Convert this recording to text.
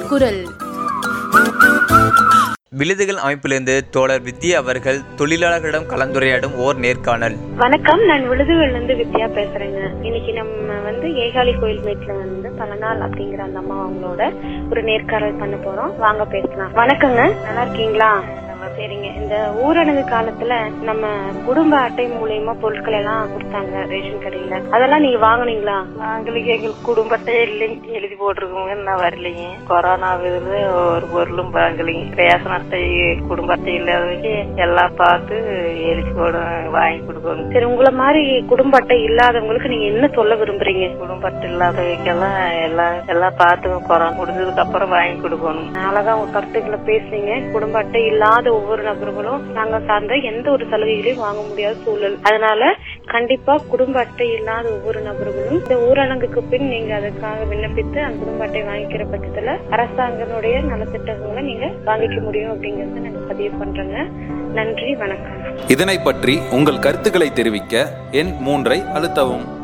குரல் விழுதுகள் அமைப்பிலிருந்து தோழர் வித்யா அவர்கள் தொழிலாளர்களிடம் கலந்துரையாடும் ஓர் நேர்காணல் வணக்கம் நான் விழுதுகள்ல இருந்து வித்யா பேசுறேங்க இன்னைக்கு நம்ம வந்து ஏகாலி கோயில் வீட்டுல வந்து பல நாள் அப்படிங்கிற அந்த அம்மா அவங்களோட ஒரு நேர்காணல் பண்ண போறோம் வாங்க பேசலாம் வணக்கங்க நல்லா இருக்கீங்களா சரிங்க இந்த ஊரடங்கு காலத்துல நம்ம குடும்ப அட்டை மூலியமா பொருட்கள் எல்லாம் கொடுத்தாங்க ரேஷன் கடையில அதெல்லாம் நீங்க வாங்குனீங்களா எங்களுக்கு எங்களுக்கு குடும்பத்தை இல்லைங்க எழுதி போட்டிருக்கோங்க நான் வரலைங்க கொரோனா விருது ஒரு பொருளும் வாங்கலைங்க ரேஷன் அட்டை குடும்ப அட்டை இல்லாதவங்க எல்லாம் பார்த்து எழுதி போட வாங்கி கொடுக்கணும் சரி உங்களை மாதிரி குடும்ப அட்டை இல்லாதவங்களுக்கு நீங்க என்ன சொல்ல விரும்புறீங்க குடும்ப அட்டை இல்லாதவங்கெல்லாம் எல்லாம் எல்லாம் பார்த்து கொரோனா முடிஞ்சதுக்கு அப்புறம் வாங்கி கொடுக்கணும் அழகா உங்க கருத்துக்களை பேசுறீங்க குடும்ப அட்டை இல்லாத ஒவ்வொரு நபர்களும் நாங்க சார்ந்த எந்த ஒரு சலுகைகளையும் வாங்க முடியாத சூழல் அதனால கண்டிப்பா குடும்ப அட்டை இல்லாத ஒவ்வொரு நபர்களும் இந்த ஊரடங்குக்கு பின் நீங்க அதுக்காக விண்ணப்பித்து அந்த குடும்ப அட்டை வாங்கிக்கிற பட்சத்துல அரசாங்கனுடைய நலத்திட்டங்களை நீங்க வாங்கிக்க முடியும் அப்படிங்கறத நாங்க பதிவு பண்றோங்க நன்றி வணக்கம் இதனை பற்றி உங்கள் கருத்துக்களை தெரிவிக்க எண் மூன்றை அழுத்தவும்